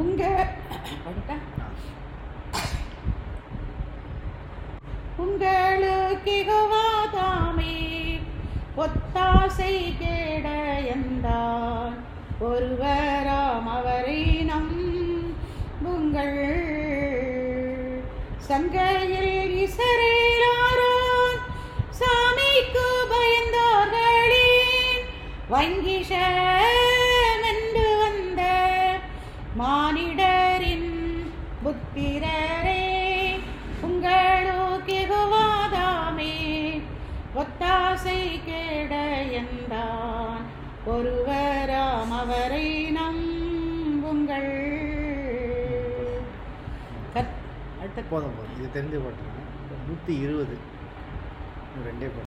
உங்க படிட்டா உங்களுக்கு இகவாதாமே ஒத்தாசை கேட எந்தான் ஒருவராம் அவரை நம்புங்கள் சங்கையில் இசரேலாரோன் சாமிக்கு பயந்தார்களின் வங்கிஷமென்று வந்த மானிடரின் புத்திரரே உங்களுக்கு எகுவாதாமே ஒத்தாசை கேட எந்தான் ஒருவராம் அவரை நம்புங்கள் கத் அடுத்த போதும் போதும் இது தெரிஞ்சு போட்டேன் நூற்றி இருபது ரெண்டே போட்டேன்